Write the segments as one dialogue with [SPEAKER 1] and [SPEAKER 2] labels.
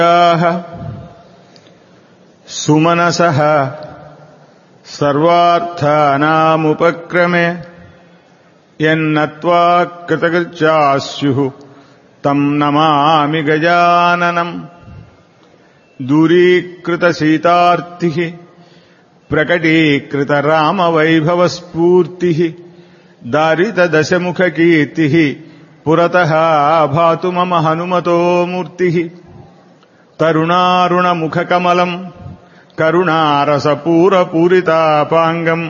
[SPEAKER 1] సుమనసః సర్వార్థానాముపక్రమే యన్నత్వా కృతకృత్యాస్యుః తం నమామి గజాననం దూరీకృతసీతార్తిः ప్రకటీకృతరామవైభవస్ఫూర్తిः దారితదశముఖకీర్తిः పురతः భాతు మమ హనుమతో మూర్తిः తరుణారుణముఖకమలం కరుణారసపూరపూరితాపాంగం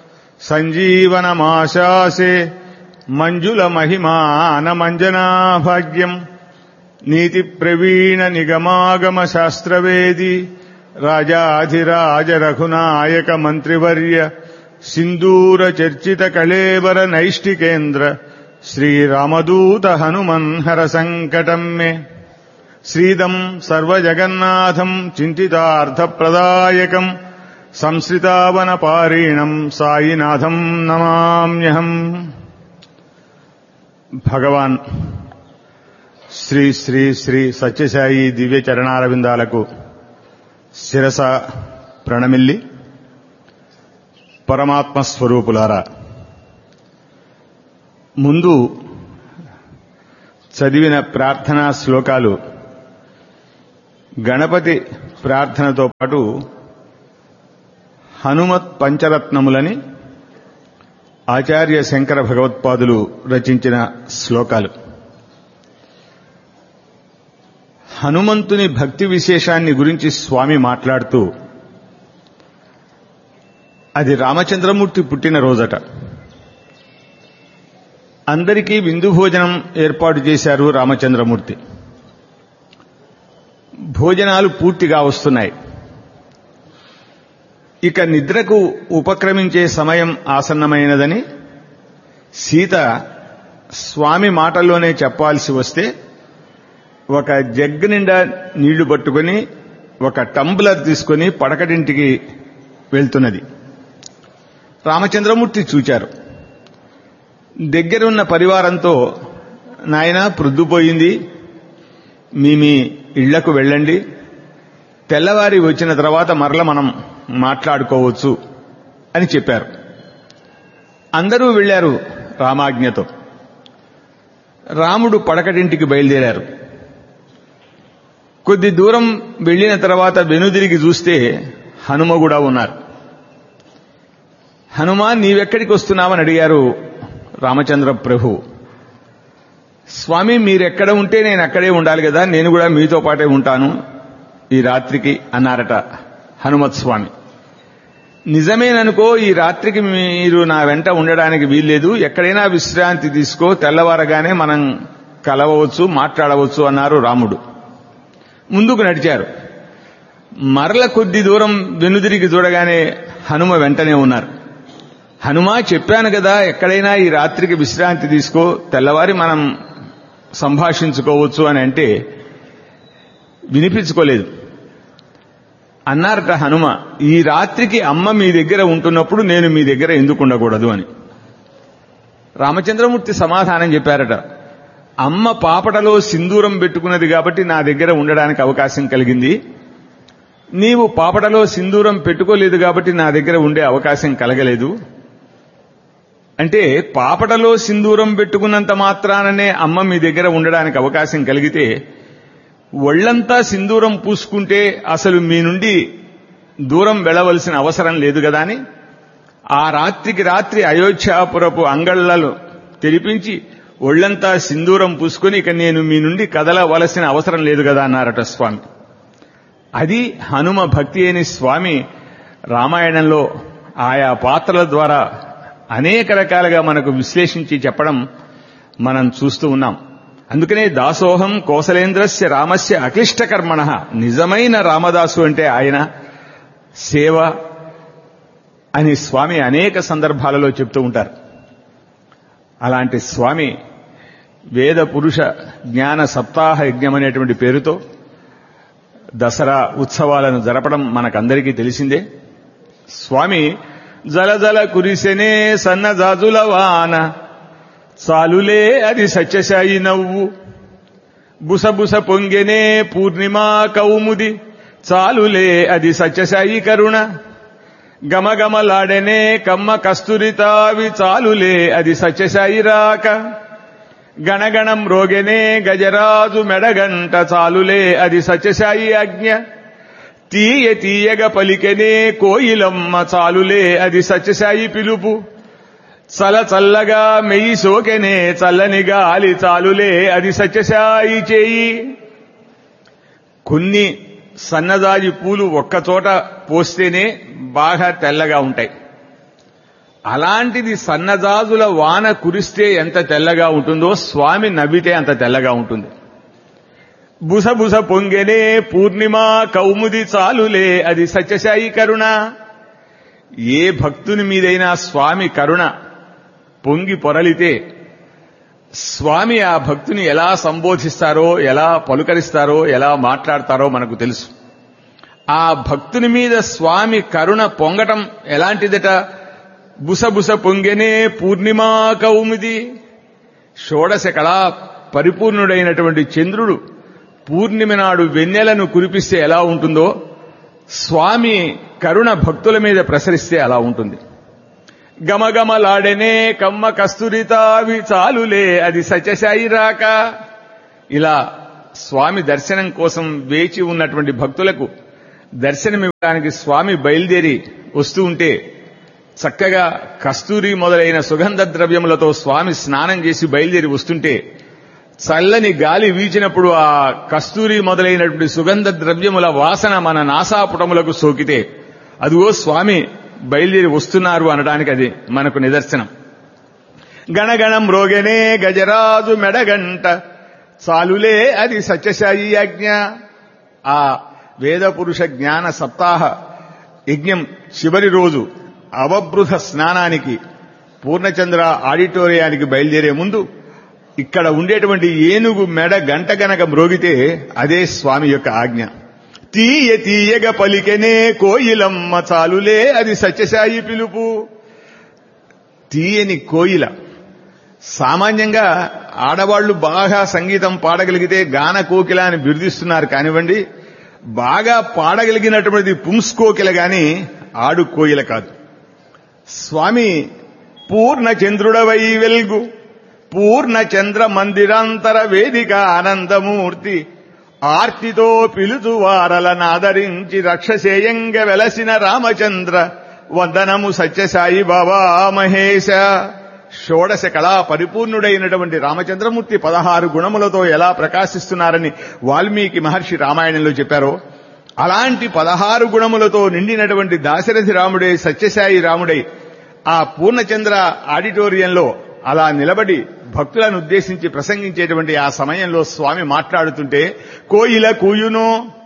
[SPEAKER 1] సంజీవనమాశాసే మంజులమహిమానమంజనాభాగ్యం నీతిప్రవీణ నిగమాగమ శాస్త్రవేది రాజాధిరాజ రఘునాయక మంత్రివర్య సింధూర చర్చిత కళేవర నైష్టికేంద్ర శ్రీరామదూత హనుమన్ హర సంకటం మే శ్రీదం సర్వజగన్నాథం చింతితార్థప్రదాయకం సంశ్రితావనపారీణం సాయినాథం నమామ్యహం భగవాన్ శ్రీ శ్రీ శ్రీ సత్యసాయి దివ్య చరణారవిందాలకు శిరస ప్రణమిల్లి పరమాత్మ స్వరూపులారా ముందు చదివిన ప్రార్థనా శ్లోకాలు గణపతి ప్రార్థనతో పాటు హనుమత్ పంచరత్నములని ఆచార్య శంకర భగవత్పాదులు రచించిన శ్లోకాలు హనుమంతుని భక్తి విశేషాన్ని గురించి స్వామి మాట్లాడుతూ అది రామచంద్రమూర్తి పుట్టిన రోజట అందరికీ విందు భోజనం ఏర్పాటు చేశారు రామచంద్రమూర్తి భోజనాలు పూర్తిగా వస్తున్నాయి ఇక నిద్రకు ఉపక్రమించే సమయం ఆసన్నమైనదని సీత స్వామి మాటల్లోనే చెప్పాల్సి వస్తే ఒక జగ్ నిండా నీళ్లు పట్టుకుని ఒక టంబ్లర్ తీసుకుని పడకటింటికి వెళ్తున్నది రామచంద్రమూర్తి చూచారు దగ్గరున్న పరివారంతో నాయన ప్రొద్దుపోయింది మీ మీ ఇళ్లకు వెళ్ళండి తెల్లవారి వచ్చిన తర్వాత మరల మనం మాట్లాడుకోవచ్చు అని చెప్పారు అందరూ వెళ్లారు రామాజ్ఞతో రాముడు పడకటింటికి బయలుదేరారు కొద్ది దూరం వెళ్లిన తర్వాత వెనుదిరిగి చూస్తే హనుమ కూడా ఉన్నారు హనుమా నీవెక్కడికి వస్తున్నావని అడిగారు రామచంద్ర ప్రభు స్వామి మీరెక్కడ ఉంటే నేను అక్కడే ఉండాలి కదా నేను కూడా మీతో పాటే ఉంటాను ఈ రాత్రికి అన్నారట హనుమత్ స్వామి నిజమేననుకో ఈ రాత్రికి మీరు నా వెంట ఉండడానికి వీల్లేదు ఎక్కడైనా విశ్రాంతి తీసుకో తెల్లవారగానే మనం కలవవచ్చు మాట్లాడవచ్చు అన్నారు రాముడు ముందుకు నడిచారు మరల కొద్ది దూరం వెనుదిరిగి చూడగానే హనుమ వెంటనే ఉన్నారు హనుమా చెప్పాను కదా ఎక్కడైనా ఈ రాత్రికి విశ్రాంతి తీసుకో తెల్లవారి మనం సంభాషించుకోవచ్చు అని అంటే వినిపించుకోలేదు అన్నారట హనుమ ఈ రాత్రికి అమ్మ మీ దగ్గర ఉంటున్నప్పుడు నేను మీ దగ్గర ఎందుకు ఉండకూడదు అని రామచంద్రమూర్తి సమాధానం చెప్పారట అమ్మ పాపటలో సింధూరం పెట్టుకున్నది కాబట్టి నా దగ్గర ఉండడానికి అవకాశం కలిగింది నీవు పాపటలో సింధూరం పెట్టుకోలేదు కాబట్టి నా దగ్గర ఉండే అవకాశం కలగలేదు అంటే పాపటలో సింధూరం పెట్టుకున్నంత మాత్రాననే అమ్మ మీ దగ్గర ఉండడానికి అవకాశం కలిగితే ఒళ్లంతా సింధూరం పూసుకుంటే అసలు మీ నుండి దూరం వెళ్లవలసిన అవసరం లేదు కదా అని ఆ రాత్రికి రాత్రి అయోధ్యాపురపు అంగళ్లలో తెరిపించి ఒళ్లంతా సింధూరం పూసుకొని ఇక నేను మీ నుండి కదలవలసిన అవసరం లేదు కదా అన్నారట స్వామి అది హనుమ భక్తి అని స్వామి రామాయణంలో ఆయా పాత్రల ద్వారా అనేక రకాలుగా మనకు విశ్లేషించి చెప్పడం మనం చూస్తూ ఉన్నాం అందుకనే దాసోహం కోసలేంద్రస్య రామస్య అక్లిష్టకర్మణ నిజమైన రామదాసు అంటే ఆయన సేవ అని స్వామి అనేక సందర్భాలలో చెప్తూ ఉంటారు అలాంటి స్వామి వేద పురుష జ్ఞాన సప్తాహ యజ్ఞం అనేటువంటి పేరుతో దసరా ఉత్సవాలను జరపడం మనకందరికీ తెలిసిందే స్వామి జలజల కురిసెనే సన్నజాజుల వాన చాలులే అది సత్యసాయి నవ్వు బుసబుస పొంగెనే పూర్ణిమా కౌముది చాలులే అది సత్యసాయి కరుణ గమగమలాడెనే కమ్మ కస్తురితావి చాలులే అది సత్యసాయి రాక గణగణం రోగెనే గజరాజు మెడగంట చాలులే అది సత్యసాయి ఆజ్ఞ తీయ తీయగ పలికెనే కోయిలమ్మ చాలులే అది సత్యసాయి పిలుపు చల చల్లగా మెయ్యి సోకెనే చల్లని గాలి చాలులే అది సత్యసాయి చేయి కొన్ని సన్నజాజి పూలు ఒక్కచోట పోస్తేనే బాగా తెల్లగా ఉంటాయి అలాంటిది సన్నజాజుల వాన కురిస్తే ఎంత తెల్లగా ఉంటుందో స్వామి నవ్వితే అంత తెల్లగా ఉంటుంది బుసబుస పొంగెనే పూర్ణిమ కౌముది చాలులే అది సత్యసాయి కరుణ ఏ భక్తుని మీదైనా స్వామి కరుణ పొంగి పొరలితే స్వామి ఆ భక్తుని ఎలా సంబోధిస్తారో ఎలా పలుకరిస్తారో ఎలా మాట్లాడతారో మనకు తెలుసు ఆ భక్తుని మీద స్వామి కరుణ పొంగటం ఎలాంటిదట బుసబుస పొంగెనే పూర్ణిమా కౌముది షోడశ కళా పరిపూర్ణుడైనటువంటి చంద్రుడు పూర్ణిమ నాడు వెన్నెలను కురిపిస్తే ఎలా ఉంటుందో స్వామి కరుణ భక్తుల మీద ప్రసరిస్తే అలా ఉంటుంది గమగమలాడెనే కమ్మ కస్తురితావి చాలులే అది సత్యసాయి రాక ఇలా స్వామి దర్శనం కోసం వేచి ఉన్నటువంటి భక్తులకు దర్శనమివ్వడానికి స్వామి బయలుదేరి వస్తూ ఉంటే చక్కగా కస్తూరి మొదలైన సుగంధ ద్రవ్యములతో స్వామి స్నానం చేసి బయలుదేరి వస్తుంటే చల్లని గాలి వీచినప్పుడు ఆ కస్తూరి మొదలైనటువంటి సుగంధ ద్రవ్యముల వాసన మన నాసాపుటములకు సోకితే అదిగో స్వామి బయలుదేరి వస్తున్నారు అనడానికి అది మనకు నిదర్శనం గణగణం రోగనే గజరాజు మెడగంట చాలులే అది సత్యసాయి యజ్ఞ ఆ వేద పురుష జ్ఞాన సప్తాహ యజ్ఞం చివరి రోజు అవబృధ స్నానానికి పూర్ణచంద్ర ఆడిటోరియానికి బయలుదేరే ముందు ఇక్కడ ఉండేటువంటి ఏనుగు మెడ గంట గనక మ్రోగితే అదే స్వామి యొక్క ఆజ్ఞ తీయ తీయగ పలికెనే కోయిలమ్మ చాలులే అది సత్యసాయి పిలుపు తీయని కోయిల సామాన్యంగా ఆడవాళ్లు బాగా సంగీతం పాడగలిగితే గాన కోకిల అని బిరుదిస్తున్నారు కానివ్వండి బాగా పాడగలిగినటువంటి పుంస్కోకిల గాని ఆడు కోయిల కాదు స్వామి పూర్ణ చంద్రుడవై వెల్గు పూర్ణ చంద్ర మందిరాంతర వేదిక ఆనందమూర్తి ఆర్తితో పిలుచు వారలనాదరించి రక్షసేయంగ వెలసిన రామచంద్ర వందనము సత్యసాయి బాబా మహేశ షోడశ కళా పరిపూర్ణుడైనటువంటి రామచంద్రమూర్తి పదహారు గుణములతో ఎలా ప్రకాశిస్తున్నారని వాల్మీకి మహర్షి రామాయణంలో చెప్పారో అలాంటి పదహారు గుణములతో నిండినటువంటి దాశరథి రాముడే సత్యసాయి రాముడై ఆ పూర్ణచంద్ర ఆడిటోరియంలో అలా నిలబడి భక్తులను ఉద్దేశించి ప్రసంగించేటువంటి ఆ సమయంలో స్వామి మాట్లాడుతుంటే కోయిల కూయునో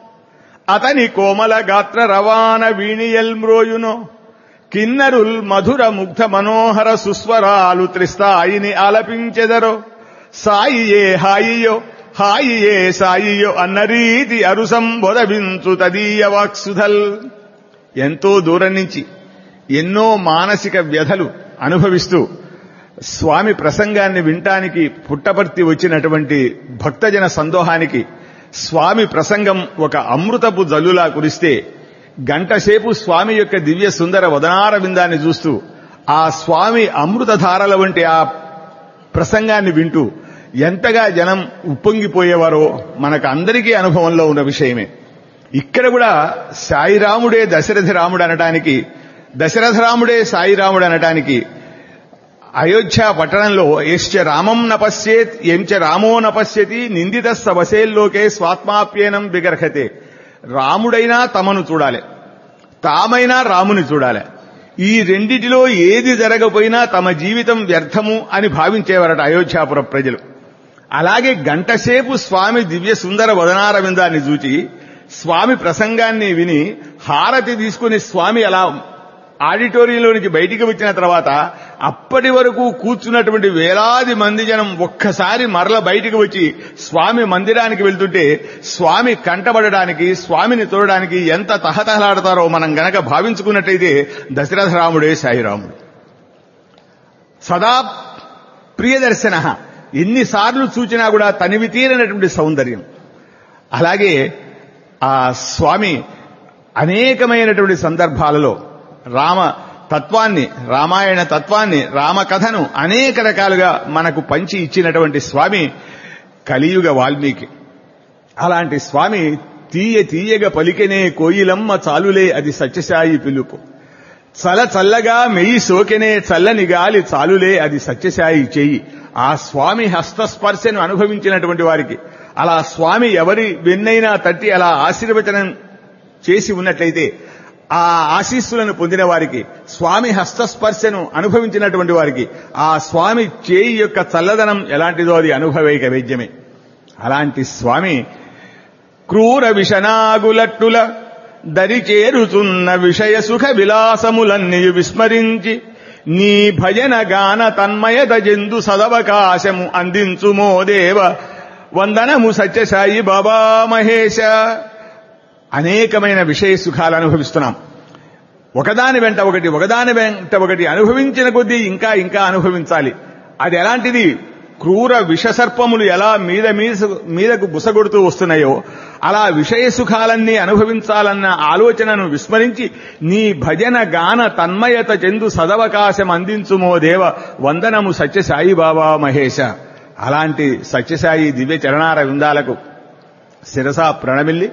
[SPEAKER 1] అతని కోమల గాత్ర రవాణ వీణియల్మ్రోయునో కిన్నరుల్ మధుర ముగ్ధ మనోహర సుస్వరాలు త్రిస్తాయిని ఆలపించెదరో సాయియే హాయియో హాయియే సాయియో అన్న రీతి అరుసంబొదవించు తదీయ వాక్సుధల్ ఎంతో దూరం నుంచి ఎన్నో మానసిక వ్యధలు అనుభవిస్తూ స్వామి ప్రసంగాన్ని వినటానికి పుట్టపర్తి వచ్చినటువంటి భక్తజన సందోహానికి స్వామి ప్రసంగం ఒక అమృతపు జల్లులా కురిస్తే గంటసేపు స్వామి యొక్క దివ్య సుందర వదనార విందాన్ని చూస్తూ ఆ స్వామి అమృతధారల వంటి ఆ ప్రసంగాన్ని వింటూ ఎంతగా జనం ఉప్పొంగిపోయేవారో మనకు అందరికీ అనుభవంలో ఉన్న విషయమే ఇక్కడ కూడా సాయిరాముడే దశరథ రాముడు అనటానికి దశరథ రాముడే సాయిరాముడు అనటానికి అయోధ్య పట్టణంలో ఎశ్చ రామం నపశ్యేత్ ఎంచ రామో నపశ్యతి నిందిత సవసేల్లోకే స్వాత్మాప్యేనం విగర్హతే రాముడైనా తమను చూడాలి తామైనా రాముని చూడాలి ఈ రెండిటిలో ఏది జరగపోయినా తమ జీవితం వ్యర్థము అని భావించేవారట అయోధ్యాపుర ప్రజలు అలాగే గంటసేపు స్వామి దివ్య సుందర వదనార విందాన్ని చూచి స్వామి ప్రసంగాన్ని విని హారతి తీసుకుని స్వామి అలా ఆడిటోరియంలో నుంచి బయటికి వచ్చిన తర్వాత అప్పటి వరకు కూర్చున్నటువంటి వేలాది మంది జనం ఒక్కసారి మరల బయటికి వచ్చి స్వామి మందిరానికి వెళ్తుంటే స్వామి కంటబడడానికి స్వామిని చూడడానికి ఎంత తహతహలాడతారో మనం గనక భావించుకున్నట్టయితే దశరథ రాముడే సాయిరాముడు సదా ప్రియదర్శన ఎన్నిసార్లు చూచినా కూడా తనివి తీరనటువంటి సౌందర్యం అలాగే ఆ స్వామి అనేకమైనటువంటి సందర్భాలలో రామ తత్వాన్ని రామాయణ తత్వాన్ని రామకథను అనేక రకాలుగా మనకు పంచి ఇచ్చినటువంటి స్వామి కలియుగ వాల్మీకి అలాంటి స్వామి తీయ తీయగా పలికెనే కోయిలమ్మ చాలులే అది సత్యసాయి పిలుపు చల చల్లగా మెయ్యి సోకెనే చల్లని గాలి చాలులే అది సత్యసాయి చెయ్యి ఆ స్వామి హస్తస్పర్శను అనుభవించినటువంటి వారికి అలా స్వామి ఎవరి వెన్నైనా తట్టి అలా ఆశీర్వచనం చేసి ఉన్నట్లయితే ఆ ఆశీస్సులను పొందిన వారికి స్వామి హస్తస్పర్శను అనుభవించినటువంటి వారికి ఆ స్వామి చేయి యొక్క చల్లదనం ఎలాంటిదో అది అనుభవైక వేద్యమే అలాంటి స్వామి క్రూర విషనాగులట్టుల దరి చేరుచున్న విషయ సుఖ విలాసములన్నీ విస్మరించి నీ భజన గాన తన్మయత జందు సదవకాశము అందించుమో దేవ వందనము సత్యసాయి బాబా మహేశ అనేకమైన విషయ సుఖాలు అనుభవిస్తున్నాం ఒకదాని వెంట ఒకటి ఒకదాని వెంట ఒకటి అనుభవించిన కొద్దీ ఇంకా ఇంకా అనుభవించాలి అది ఎలాంటిది క్రూర విషసర్పములు ఎలా మీద మీదకు బుసగొడుతూ వస్తున్నాయో అలా విషయ సుఖాలన్నీ అనుభవించాలన్న ఆలోచనను విస్మరించి నీ భజన గాన తన్మయత చెందు సదవకాశం అందించుమో దేవ వందనము సత్యసాయి బాబా మహేశ అలాంటి సత్యసాయి దివ్య చరణార విందాలకు శిరస ప్రణమిల్లి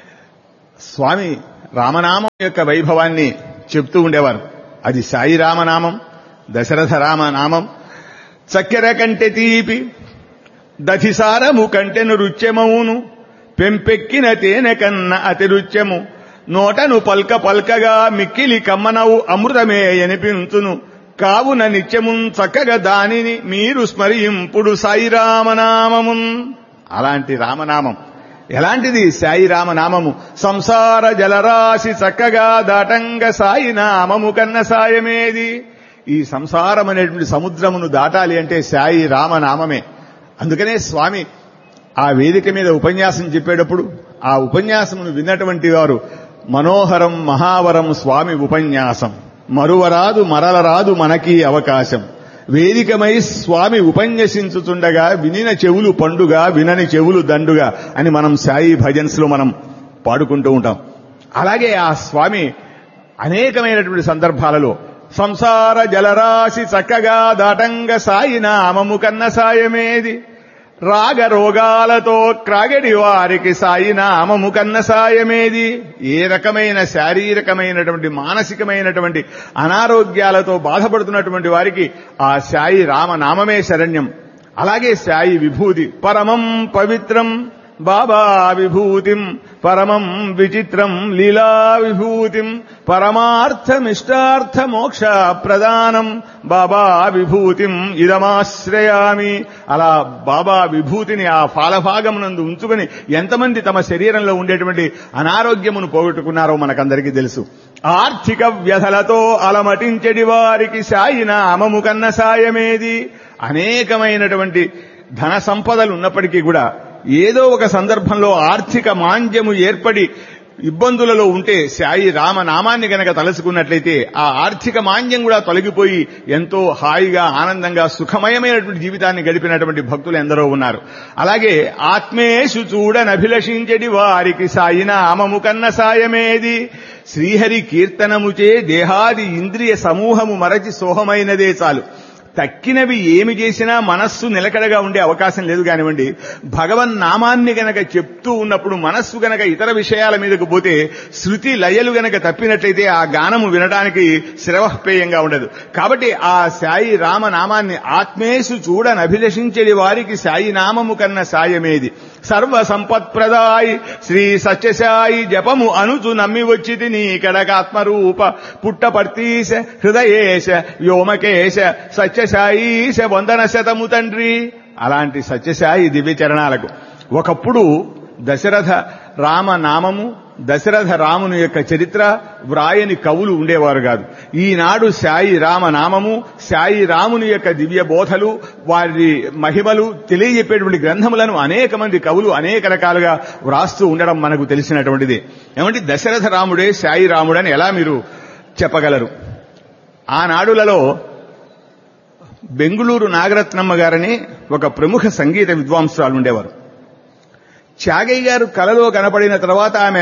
[SPEAKER 1] స్వామి రామనామం యొక్క వైభవాన్ని చెప్తూ ఉండేవారు అది సాయి రామనామం దశరథ రామనామం చక్కెర కంటె తీపి దధిసారము కంటెను రుచ్యమవును పెంపెక్కిన తేనె కన్న అతి రుచ్యము నోటను పల్క పల్కగా మిక్కిలి కమ్మనవు అమృతమే అనిపించును కావున నిత్యమున్ చక్కగా దానిని మీరు స్మరింపుడు సాయి రామనామమున్ అలాంటి రామనామం ఎలాంటిది సాయి రామనామము సంసార జలరాశి చక్కగా దాటంగ సాయి నామము కన్న సాయమేది ఈ సంసారం అనేటువంటి సముద్రమును దాటాలి అంటే సాయి రామనామమే అందుకనే స్వామి ఆ వేదిక మీద ఉపన్యాసం చెప్పేటప్పుడు ఆ ఉపన్యాసమును విన్నటువంటి వారు మనోహరం మహావరం స్వామి ఉపన్యాసం మరువరాదు మరలరాదు మనకి అవకాశం వేదికమై స్వామి ఉపన్యసించుతుండగా వినిన చెవులు పండుగ వినని చెవులు దండుగా అని మనం సాయి భజన్స్ లో మనం పాడుకుంటూ ఉంటాం అలాగే ఆ స్వామి అనేకమైనటువంటి సందర్భాలలో సంసార జలరాశి చక్కగా దాటంగ సాయి నామము కన్న సాయమేది రాగ రోగాలతో క్రాగడి వారికి సాయి నామము కన్న సాయమేది ఏ రకమైన శారీరకమైనటువంటి మానసికమైనటువంటి అనారోగ్యాలతో బాధపడుతున్నటువంటి వారికి ఆ సాయి రామనామమే శరణ్యం అలాగే సాయి విభూతి పరమం పవిత్రం బాబా విభూతిం పరమం విచిత్రం లీలా విభూతిం పరమార్థమిష్టార్థ మోక్ష ప్రదానం బాబా విభూతిం ఇదమాశ్రయామి అలా బాబా విభూతిని ఆ ఫాలభాగమునందు ఉంచుకుని ఎంతమంది తమ శరీరంలో ఉండేటువంటి అనారోగ్యమును పోగొట్టుకున్నారో మనకందరికీ తెలుసు ఆర్థిక వ్యధలతో అలమటించడి వారికి సాయిన అమము కన్న సాయమేది అనేకమైనటువంటి ధన సంపదలు ఉన్నప్పటికీ కూడా ఏదో ఒక సందర్భంలో ఆర్థిక మాంద్యము ఏర్పడి ఇబ్బందులలో ఉంటే సాయి రామనామాన్ని గనక తలుసుకున్నట్లయితే ఆ ఆర్థిక మాంద్యం కూడా తొలగిపోయి ఎంతో హాయిగా ఆనందంగా సుఖమయమైనటువంటి జీవితాన్ని గడిపినటువంటి భక్తులు ఎందరో ఉన్నారు అలాగే ఆత్మేషు చూడనభిలషించడి వారికి సాయి నామము కన్న సాయమేది శ్రీహరి కీర్తనముచే దేహాది ఇంద్రియ సమూహము మరచి సోహమైనదే చాలు తక్కినవి ఏమి చేసినా మనస్సు నిలకడగా ఉండే అవకాశం లేదు కానివ్వండి భగవన్ నామాన్ని గనక చెప్తూ ఉన్నప్పుడు మనస్సు గనక ఇతర విషయాల మీదకు పోతే శృతి లయలు గనక తప్పినట్లయితే ఆ గానము వినడానికి శ్రవహపేయంగా ఉండదు కాబట్టి ఆ సాయి రామనామాన్ని ఆత్మేషు చూడనభిలషించడి వారికి సాయి నామము కన్న సాయమేది సర్వ సంపత్ప్రదాయి శ్రీ సత్యసాయి జపము అనుచు నమ్మి వచ్చితి నీ కడకాత్మరూప పుట్టపర్తీశ హృదయేశ వ్యోమకేశ సత్యసాయీశ వందన శతము తండ్రి అలాంటి సత్యసాయి దివ్య చరణాలకు ఒకప్పుడు దశరథ రామనామము దశరథ రాముని యొక్క చరిత్ర వ్రాయని కవులు ఉండేవారు కాదు ఈనాడు సాయి రామనామము సాయి రాముని యొక్క దివ్య బోధలు వారి మహిమలు తెలియజెప్పేటువంటి గ్రంథములను అనేక మంది కవులు అనేక రకాలుగా వ్రాస్తూ ఉండడం మనకు తెలిసినటువంటిది ఏమంటే దశరథ రాముడే సాయి రాముడని ఎలా మీరు చెప్పగలరు ఆనాడులలో బెంగుళూరు నాగరత్నమ్మ గారని ఒక ప్రముఖ సంగీత విద్వాంసురాలు ఉండేవారు త్యాగయ్య గారు కలలో కనపడిన తర్వాత ఆమె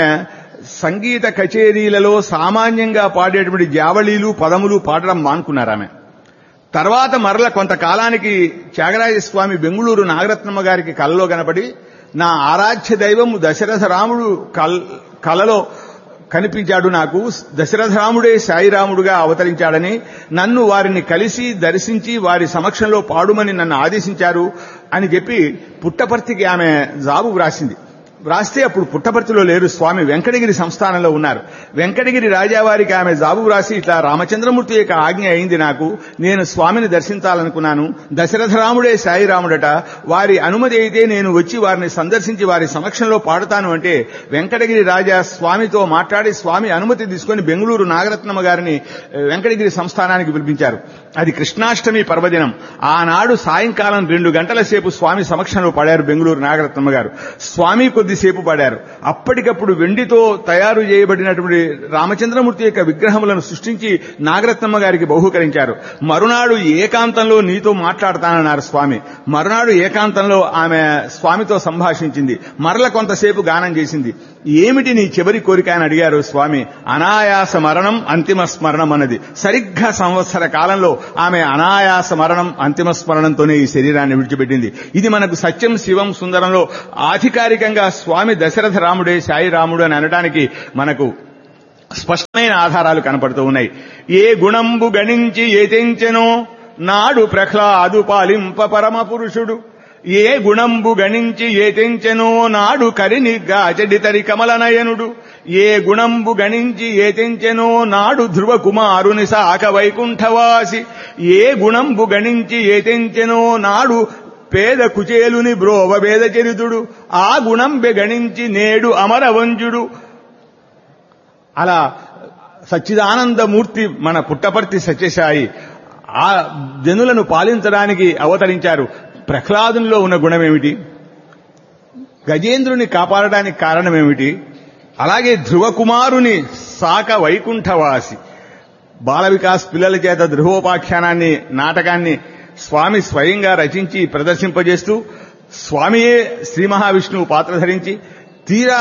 [SPEAKER 1] సంగీత కచేరీలలో సామాన్యంగా పాడేటువంటి జావళీలు పదములు పాడడం మానుకున్నారు ఆమె తర్వాత మరల కొంతకాలానికి త్యాగరాజ స్వామి బెంగుళూరు నాగరత్నమ్మ గారికి కలలో కనపడి నా ఆరాధ్య దైవము దశరథ రాముడు కల్ కలలో కనిపించాడు నాకు దశరథరాముడే సాయిరాముడుగా అవతరించాడని నన్ను వారిని కలిసి దర్శించి వారి సమక్షంలో పాడుమని నన్ను ఆదేశించారు అని చెప్పి పుట్టపర్తికి ఆమె జాబు వ్రాసింది వ్రాస్తే అప్పుడు పుట్టపర్తిలో లేరు స్వామి వెంకటగిరి సంస్థానంలో ఉన్నారు వెంకటగిరి రాజావారికి ఆమె జాబు వ్రాసి ఇట్లా రామచంద్రమూర్తి యొక్క ఆజ్ఞ అయింది నాకు నేను స్వామిని దర్శించాలనుకున్నాను దశరథరాముడే సాయిరాముడట వారి అనుమతి అయితే నేను వచ్చి వారిని సందర్శించి వారి సమక్షంలో పాడుతాను అంటే వెంకటగిరి రాజా స్వామితో మాట్లాడి స్వామి అనుమతి తీసుకొని బెంగళూరు నాగరత్నమ్మ గారిని ఏ, వెంకటగిరి సంస్థానానికి పిలిపించారు అది కృష్ణాష్టమి పర్వదినం ఆనాడు సాయంకాలం రెండు గంటల సేపు స్వామి సమక్షంలో పాడారు బెంగళూరు నాగరత్నమ్మ గారు స్వామి కొద్దిసేపు పాడారు అప్పటికప్పుడు వెండితో తయారు చేయబడినటువంటి రామచంద్రమూర్తి యొక్క విగ్రహములను సృష్టించి నాగరత్నమ్మ గారికి బహూకరించారు మరునాడు ఏకాంతంలో నీతో మాట్లాడతానన్నారు స్వామి మరునాడు ఏకాంతంలో ఆమె స్వామితో సంభాషించింది మరల కొంతసేపు గానం చేసింది ఏమిటి నీ చివరి కోరిక అని అడిగారు స్వామి అనాయాస మరణం అంతిమ స్మరణం అన్నది సరిగ్గా సంవత్సర కాలంలో ఆమె అనాయాస మరణం అంతిమ స్మరణంతోనే ఈ శరీరాన్ని విడిచిపెట్టింది ఇది మనకు సత్యం శివం సుందరంలో ఆధికారికంగా స్వామి దశరథ రాముడే సాయి రాముడు అని అనడానికి మనకు స్పష్టమైన ఆధారాలు కనపడుతూ ఉన్నాయి ఏ గుణంబు గణించి ఏ తెంచెనో నాడు ప్రహ్లాదు పాలింప పరమ పురుషుడు ఏ గుణంబు గణించి ఏ తెంచెనో నాడు కరినిగ్గా చెడితరి కమలనయనుడు ఏ గుణంబు గణించి ఏ తెంచెనో నాడు ధ్రువ కుమారుని సాక వైకుంఠవాసి ఏ గుణంబు గణించి ఏ తెంచెనో నాడు పేద కుచేలుని బ్రోవ వేద చరితుడు ఆ గుణం గణించి నేడు అమరవంజుడు అలా సచ్చిదానందమూర్తి మన పుట్టపర్తి సత్యసాయి ఆ జనులను పాలించడానికి అవతరించారు ప్రహ్లాదునిలో ఉన్న గుణమేమిటి గజేంద్రుని కాపాడడానికి కారణమేమిటి అలాగే ధ్రువకుమారుని సాక వైకుంఠవాసి బాల వికాస్ పిల్లల చేత ధ్రువోపాఖ్యానాన్ని నాటకాన్ని స్వామి స్వయంగా రచించి ప్రదర్శింపజేస్తూ స్వామియే శ్రీ మహావిష్ణువు పాత్ర ధరించి తీరా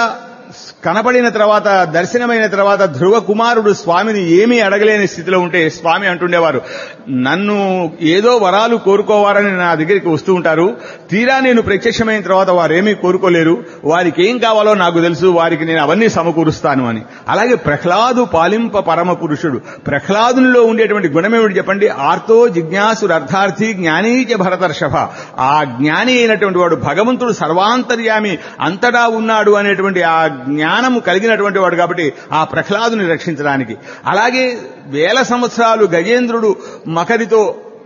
[SPEAKER 1] కనపడిన తర్వాత దర్శనమైన తర్వాత ధ్రువ కుమారుడు స్వామిని ఏమీ అడగలేని స్థితిలో ఉంటే స్వామి అంటుండేవారు నన్ను ఏదో వరాలు కోరుకోవాలని నా దగ్గరికి వస్తూ ఉంటారు తీరా నేను ప్రత్యక్షమైన తర్వాత వారేమీ కోరుకోలేరు వారికి ఏం కావాలో నాకు తెలుసు వారికి నేను అవన్నీ సమకూరుస్తాను అని అలాగే ప్రహ్లాదు పాలింప పరమ పురుషుడు ప్రహ్లాదునిలో ఉండేటువంటి గుణమేమిటి చెప్పండి ఆర్తో జిజ్ఞాసుడు అర్థార్థి జ్ఞానీచ భరతర్షభ ఆ జ్ఞాని అయినటువంటి వాడు భగవంతుడు సర్వాంతర్యామి అంతటా ఉన్నాడు అనేటువంటి ఆ జ్ఞానము కలిగినటువంటి వాడు కాబట్టి ఆ ప్రహ్లాదుని రక్షించడానికి అలాగే వేల సంవత్సరాలు గజేంద్రుడు మకరితో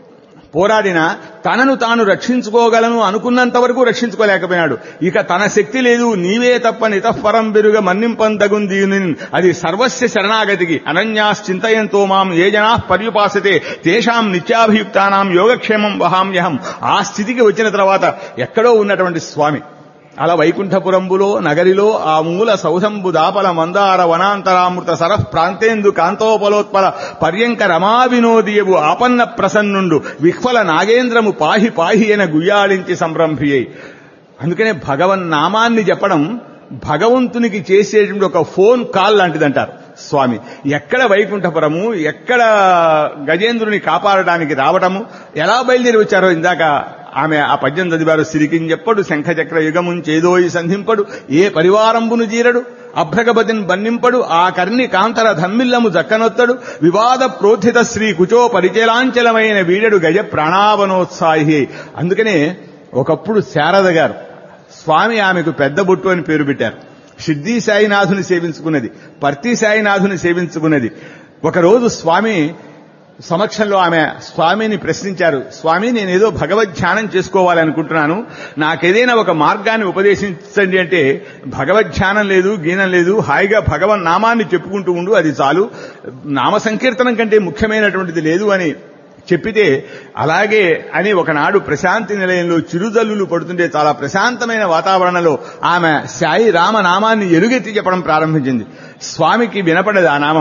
[SPEAKER 1] పోరాడిన తనను తాను రక్షించుకోగలను అనుకున్నంత వరకు రక్షించుకోలేకపోయాడు ఇక తన శక్తి లేదు నీవే తప్ప నితఃపరం బెరుగ మన్నింపందగుంది అది సర్వస్య శరణాగతికి అనన్యాశ్చింతయంతో మాం ఏ జనా పర్యుపాసతే తేషాం నిత్యాభియుక్తానాం యోగక్షేమం వహామ్యహం ఆ స్థితికి వచ్చిన తర్వాత ఎక్కడో ఉన్నటువంటి స్వామి అలా వైకుంఠపురంబులో నగరిలో ఆ మూల సౌధంబు దాపల మందార వనాంతరామృత సరః ప్రాంతేందు కాంతోపలోత్పల పర్యంక రమా వినోదియవు ఆపన్న ప్రసన్నుండు విహ్వల నాగేంద్రము పాహి పాహి ఎన గుయ్యాళించి సంరంభియ్యి అందుకనే భగవన్ నామాన్ని చెప్పడం భగవంతునికి చేసేటువంటి ఒక ఫోన్ కాల్ లాంటిదంటారు స్వామి ఎక్కడ వైకుంఠపురము ఎక్కడ గజేంద్రుని కాపాడడానికి రావటము ఎలా బయలుదేరి వచ్చారో ఇందాక ఆమె ఆ పద్యం చదివారు సిరికించెప్పడు శంఖచక్ర యుగముంచేదోయి సంధింపడు ఏ పరివారంబును జీరడు అభ్రగపతిని బన్నింపడు ఆ కర్ణి కాంతర ధమ్మిల్లము జక్కనొత్తడు వివాద ప్రోత్థిత శ్రీ కుచో పరిచలాంచలమైన వీడడు గజ ప్రాణావనోత్సాహి అందుకనే ఒకప్పుడు శారద గారు స్వామి ఆమెకు పెద్ద బొట్టు అని పేరు పెట్టారు సిద్ధి సాయినాథుని సేవించుకున్నది పర్తి సాయినాథుని సేవించుకున్నది ఒకరోజు స్వామి సమక్షంలో ఆమె స్వామిని ప్రశ్నించారు స్వామి నేను ఏదో భగవద్ ధ్యానం చేసుకోవాలనుకుంటున్నాను నాకేదైనా ఒక మార్గాన్ని ఉపదేశించండి అంటే భగవద్ ధ్యానం లేదు గీనం లేదు హాయిగా భగవన్ నామాన్ని చెప్పుకుంటూ ఉండు అది చాలు నామ సంకీర్తనం కంటే ముఖ్యమైనటువంటిది లేదు అని చెప్పితే అలాగే అని ఒకనాడు ప్రశాంతి నిలయంలో చిరుజల్లులు పడుతుంటే చాలా ప్రశాంతమైన వాతావరణంలో ఆమె సాయి రామ నామాన్ని ఎలుగెత్తి చెప్పడం ప్రారంభించింది స్వామికి వినపడదు ఆ నామం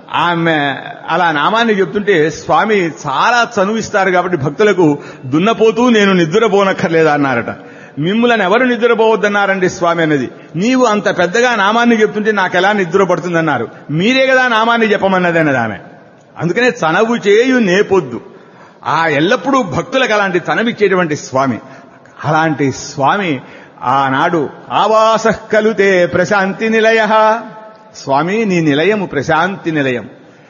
[SPEAKER 1] ఆమె అలా నామాన్ని చెప్తుంటే స్వామి చాలా చనువిస్తారు కాబట్టి భక్తులకు దున్నపోతూ నేను నిద్రపోనక్కర్లేదా అన్నారట మిమ్ములను ఎవరు నిద్రపోవద్దన్నారండి స్వామి అన్నది నీవు అంత పెద్దగా నామాన్ని చెప్తుంటే నాకెలా నిద్ర పడుతుందన్నారు మీరే కదా నామాన్ని చెప్పమన్నది అన్నది ఆమె అందుకనే చనవు చేయు నేపొద్దు ఆ ఎల్లప్పుడూ భక్తులకు అలాంటి తనవిచ్చేటువంటి స్వామి అలాంటి స్వామి ఆనాడు ఆవాస కలుతే ప్రశాంతి నిలయ స్వామి నీ నిలయము ప్రశాంతి నిలయం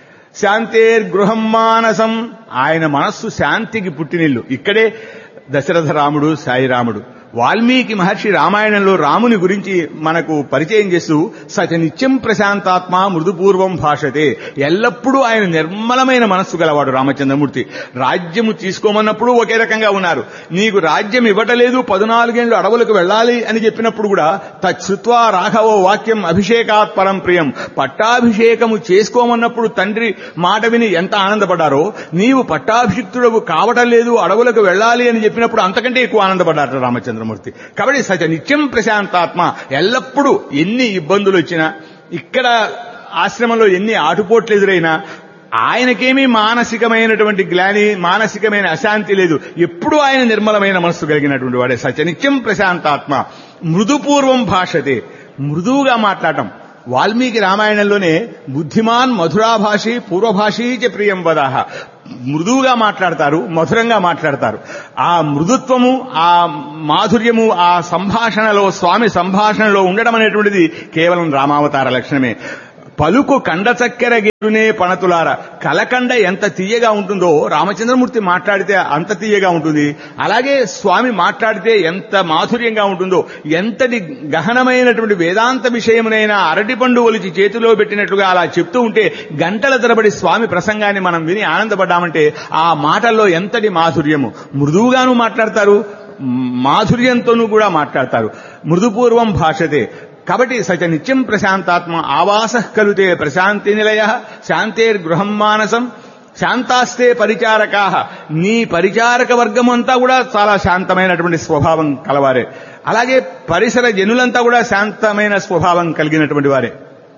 [SPEAKER 1] శాంతేర్గృహం మానసం ఆయన మనస్సు శాంతికి పుట్టినిల్లు ఇక్కడే దశరథ రాముడు సాయిరాముడు వాల్మీకి మహర్షి రామాయణంలో రాముని గురించి మనకు పరిచయం చేస్తూ సచ నిత్యం ప్రశాంతాత్మ మృదుపూర్వం భాషతే ఎల్లప్పుడూ ఆయన నిర్మలమైన మనస్సు గలవాడు రామచంద్రమూర్తి రాజ్యము తీసుకోమన్నప్పుడు ఒకే రకంగా ఉన్నారు నీకు రాజ్యం ఇవ్వటలేదు పదునాలుగేళ్లు అడవులకు వెళ్ళాలి అని చెప్పినప్పుడు కూడా తచ్చుత్వా రాఘవో వాక్యం అభిషేకాత్ పరం ప్రియం పట్టాభిషేకము చేసుకోమన్నప్పుడు తండ్రి మాట విని ఎంత ఆనందపడ్డారో నీవు పట్టాభిషిక్తుడవు కావటం లేదు అడవులకు వెళ్ళాలి అని చెప్పినప్పుడు అంతకంటే ఎక్కువ ఆనందపడ్డారు రామచంద్రమూర్తి కాబట్టి సచ నిత్యం ప్రశాంతాత్మ ఎల్లప్పుడూ ఎన్ని ఇబ్బందులు వచ్చినా ఇక్కడ ఆశ్రమంలో ఎన్ని ఆటుపోట్లు ఎదురైనా ఆయనకేమీ మానసికమైనటువంటి గ్లాని మానసికమైన అశాంతి లేదు ఎప్పుడూ ఆయన నిర్మలమైన మనస్సు కలిగినటువంటి వాడే సచనిత్యం ప్రశాంతాత్మ మృదుపూర్వం భాషతే మృదువుగా మాట్లాడటం వాల్మీకి రామాయణంలోనే బుద్ధిమాన్ మధురాభాషి పూర్వభాషీ చ ప్రియం వదాహ మృదువుగా మాట్లాడతారు మధురంగా మాట్లాడతారు ఆ మృదుత్వము ఆ మాధుర్యము ఆ సంభాషణలో స్వామి సంభాషణలో ఉండడం అనేటువంటిది కేవలం రామావతార లక్షణమే పలుకు కండ చక్కెర గేరునే పణతులార కలకండ ఎంత తీయగా ఉంటుందో రామచంద్రమూర్తి మాట్లాడితే అంత తీయగా ఉంటుంది అలాగే స్వామి మాట్లాడితే ఎంత మాధుర్యంగా ఉంటుందో ఎంతటి గహనమైనటువంటి వేదాంత విషయమునైనా అరటిపండు ఒలిచి చేతిలో పెట్టినట్లుగా అలా చెప్తూ ఉంటే గంటల తరబడి స్వామి ప్రసంగాన్ని మనం విని ఆనందపడ్డామంటే ఆ మాటల్లో ఎంతటి మాధుర్యము మృదువుగాను మాట్లాడతారు మాధుర్యంతోనూ కూడా మాట్లాడతారు మృదుపూర్వం భాషతే కాబట్టి సచ నిత్యం ప్రశాంతాత్మ ఆవాస కలుతే ప్రశాంతి నిలయ శాంతేర్గృహం మానసం శాంతాస్తే పరిచారకా నీ పరిచారక వర్గం అంతా కూడా చాలా శాంతమైనటువంటి స్వభావం కలవారే అలాగే పరిసర జనులంతా కూడా శాంతమైన స్వభావం కలిగినటువంటి వారే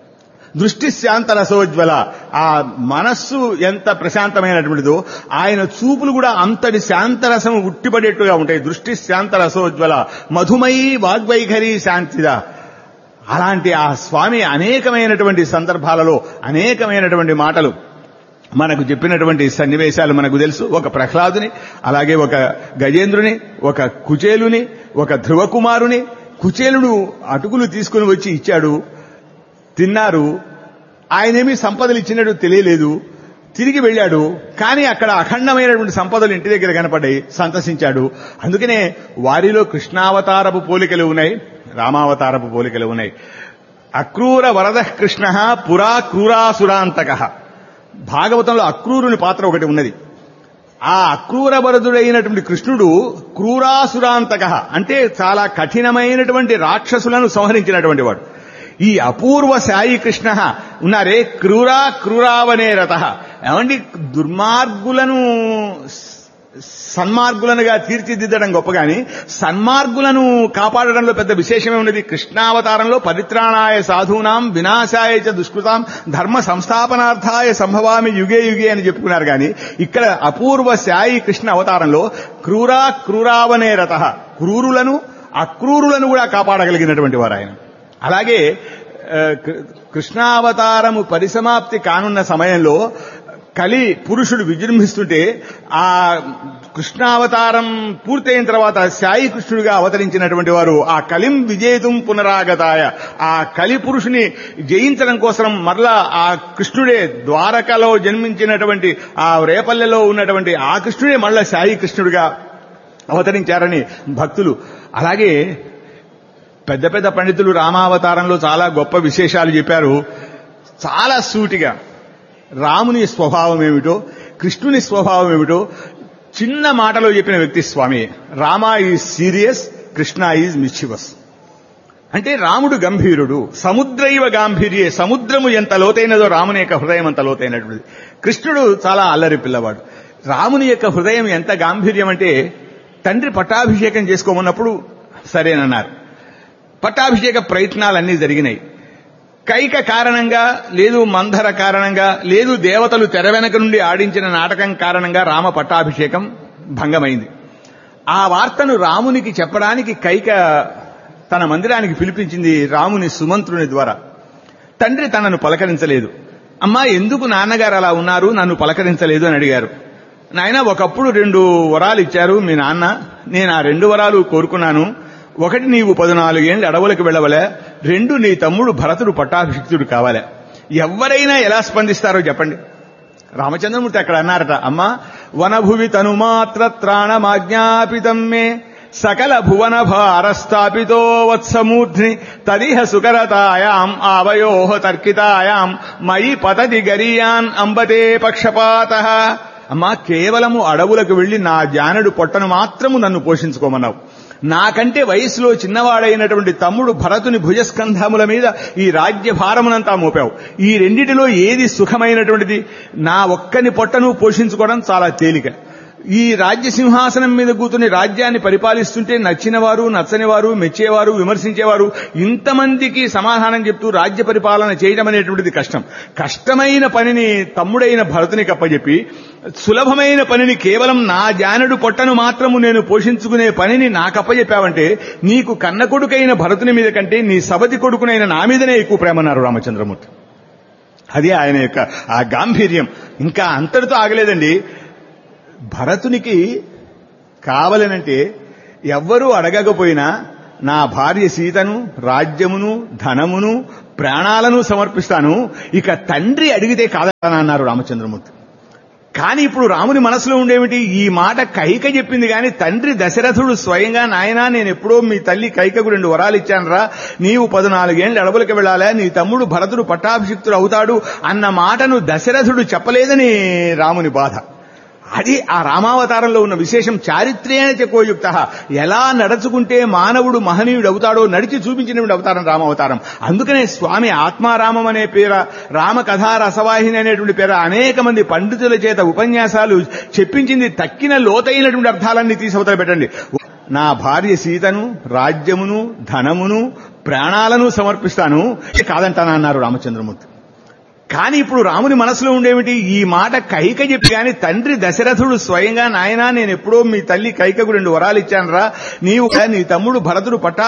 [SPEAKER 1] దృష్టి శాంత రసోజ్వల ఆ మనస్సు ఎంత ప్రశాంతమైనటువంటిదో ఆయన చూపులు కూడా అంతటి శాంతరసం ఉట్టిపడేట్టుగా ఉంటాయి దృష్టి శాంత రసోజ్వల మధుమయీ వాగ్వైఖరి శాంతిద అలాంటి ఆ స్వామి అనేకమైనటువంటి సందర్భాలలో అనేకమైనటువంటి మాటలు మనకు చెప్పినటువంటి సన్నివేశాలు మనకు తెలుసు ఒక ప్రహ్లాదుని అలాగే ఒక గజేంద్రుని ఒక కుచేలుని ఒక ధ్రువకుమారుని కుచేలుడు అటుకులు తీసుకుని వచ్చి ఇచ్చాడు తిన్నారు ఆయనేమి సంపదలు ఇచ్చినట్టు తెలియలేదు తిరిగి వెళ్ళాడు కానీ అక్కడ అఖండమైనటువంటి సంపదలు ఇంటి దగ్గర కనపడ్డాయి సంతసించాడు అందుకనే వారిలో కృష్ణావతారపు పోలికలు ఉన్నాయి రామావతారపు పోలికలు ఉన్నాయి అక్రూర వరద కృష్ణ పురా క్రూరాసురాంతక భాగవతంలో అక్రూరుని పాత్ర ఒకటి ఉన్నది ఆ అక్రూర వరదుడైనటువంటి కృష్ణుడు క్రూరాసురాంతక అంటే చాలా కఠినమైనటువంటి రాక్షసులను సంహరించినటువంటి వాడు ఈ అపూర్వ సాయి కృష్ణ ఉన్నారే క్రూరా క్రూరావనే రథ ఏమండి దుర్మార్గులను సన్మార్గులనుగా తీర్చిదిద్దడం గొప్ప గాని సన్మార్గులను కాపాడడంలో పెద్ద విశేషమే ఉన్నది కృష్ణావతారంలో పరిత్రాణాయ సాధూనాం వినాశాయ చ దుష్కృతాం ధర్మ సంస్థాపనార్థాయ సంభవామి యుగే యుగే అని చెప్పుకున్నారు గాని ఇక్కడ అపూర్వ సాయి కృష్ణ అవతారంలో క్రూరా క్రూరావనే రథ క్రూరులను అక్రూరులను కూడా కాపాడగలిగినటువంటి వారు ఆయన అలాగే కృష్ణావతారము పరిసమాప్తి కానున్న సమయంలో కలి పురుషుడు విజృంభిస్తుంటే ఆ కృష్ణావతారం పూర్తయిన తర్వాత సాయి కృష్ణుడిగా అవతరించినటువంటి వారు ఆ కలిం విజేతుం పునరాగతాయ ఆ కలి పురుషుని జయించడం కోసం మరలా ఆ కృష్ణుడే ద్వారకలో జన్మించినటువంటి ఆ రేపల్లెలో ఉన్నటువంటి ఆ కృష్ణుడే మళ్ళా సాయి కృష్ణుడిగా అవతరించారని భక్తులు అలాగే పెద్ద పెద్ద పండితులు రామావతారంలో చాలా గొప్ప విశేషాలు చెప్పారు చాలా సూటిగా రాముని స్వభావం ఏమిటో కృష్ణుని స్వభావం ఏమిటో చిన్న మాటలో చెప్పిన వ్యక్తి Swami Rama is serious Krishna is mischievous అంటే రాముడు గంభీరుడు సముద్రైవ గాంభీర్యే సముద్రము ఎంత లోతైనదో రాముని యొక్క హృదయం అంత లోతైనటువంటిది కృష్ణుడు చాలా అల్లరి పిల్లవాడు రాముని యొక్క హృదయం ఎంత గాంభీర్యం అంటే తండ్రి పట్టాభిషేకం చేసుకోమన్నప్పుడు సరేనన్నారు పట్టాభిషేక ప్రయత్నాలన్నీ జరిగినాయి కైక కారణంగా లేదు మంధర కారణంగా లేదు దేవతలు తెర వెనక నుండి ఆడించిన నాటకం కారణంగా రామ పట్టాభిషేకం భంగమైంది ఆ వార్తను రామునికి చెప్పడానికి కైక తన మందిరానికి పిలిపించింది రాముని సుమంత్రుని ద్వారా తండ్రి తనను పలకరించలేదు అమ్మా ఎందుకు నాన్నగారు అలా ఉన్నారు నన్ను పలకరించలేదు అని అడిగారు నాయన ఒకప్పుడు రెండు వరాలు ఇచ్చారు మీ నాన్న నేను ఆ రెండు వరాలు కోరుకున్నాను ఒకటి నీవు పద్నాలుగేళ్ళు అడవులకు వెళ్ళవలే రెండు నీ తమ్ముడు భరతుడు పట్టాభిషిక్తుడు కావాలే ఎవరైనా ఎలా స్పందిస్తారో చెప్పండి రామచంద్రమూర్తి అక్కడ అన్నారట అమ్మా వనభువి తనుమాత్ర త్రాణమాజ్ఞాపితం మే సకల భువన భారస్థాపితో వత్సమూర్ధ్ని తదిహ సుకరతాయాం ఆవయో తర్కితాయాం మయి పతది గరియాన్ అంబతే పక్షపాత అమ్మా కేవలము అడవులకు వెళ్లి నా జానడు పొట్టను మాత్రము నన్ను పోషించుకోమన్నావు నాకంటే వయసులో చిన్నవాడైనటువంటి తమ్ముడు భరతుని భుజస్కంధముల మీద ఈ రాజ్య భారమునంతా మోపావు ఈ రెండిటిలో ఏది సుఖమైనటువంటిది నా ఒక్కని పొట్టను పోషించుకోవడం చాలా తేలిక ఈ రాజ్య సింహాసనం మీద కూతుని రాజ్యాన్ని పరిపాలిస్తుంటే నచ్చినవారు నచ్చనివారు మెచ్చేవారు విమర్శించేవారు ఇంతమందికి సమాధానం చెప్తూ రాజ్య పరిపాలన చేయడం అనేటువంటిది కష్టం కష్టమైన పనిని తమ్ముడైన భరతునికి అప్పచెప్పి సులభమైన పనిని కేవలం నా జానడు పొట్టను మాత్రము నేను పోషించుకునే పనిని నాకప్పచెప్పావంటే నీకు కన్న కొడుకైన భరతుని మీద కంటే నీ సబతి కొడుకునైన నా మీదనే ఎక్కువ ప్రేమన్నారు రామచంద్రమూర్తి అది ఆయన యొక్క ఆ గాంభీర్యం ఇంకా అంతటితో ఆగలేదండి భరతునికి కావలనంటే ఎవ్వరూ అడగకపోయినా నా భార్య సీతను రాజ్యమును ధనమును ప్రాణాలను సమర్పిస్తాను ఇక తండ్రి అడిగితే కాదన్నారు రామచంద్రమూర్తి కానీ ఇప్పుడు రాముని మనసులో ఉండేమిటి ఈ మాట కైక చెప్పింది కానీ తండ్రి దశరథుడు స్వయంగా నాయనా నేను ఎప్పుడో మీ తల్లి కైకకు రెండు వరాలు ఇచ్చానరా నీవు పద్నాలుగేళ్ళు అడవులకు వెళ్ళాలా నీ తమ్ముడు భరతుడు పట్టాభిషిక్తుడు అవుతాడు అన్న మాటను దశరథుడు చెప్పలేదని రాముని బాధ అది ఆ రామావతారంలో ఉన్న విశేషం చారిత్ర్యేణ చెకోయుక్త ఎలా నడుచుకుంటే మానవుడు మహనీయుడు అవుతాడో నడిచి చూపించినటువంటి అవతారం రామావతారం అందుకనే స్వామి ఆత్మారామం అనే పేర రామకథా రసవాహిని అనేటువంటి పేర అనేక మంది పండితుల చేత ఉపన్యాసాలు చెప్పించింది తక్కిన లోతైనటువంటి అర్థాలన్నీ తీసవతల పెట్టండి నా భార్య సీతను రాజ్యమును ధనమును ప్రాణాలను సమర్పిస్తాను కాదంటానన్నారు రామచంద్రమూర్తి కానీ ఇప్పుడు రాముని మనసులో ఉండేమిటి ఈ మాట కైక చెప్పి కానీ తండ్రి దశరథుడు స్వయంగా నాయనా నేను ఎప్పుడో మీ తల్లి కైకకు రెండు వరాలు ఇచ్చానరా నీవు నీ తమ్ముడు భరతుడు పట్టా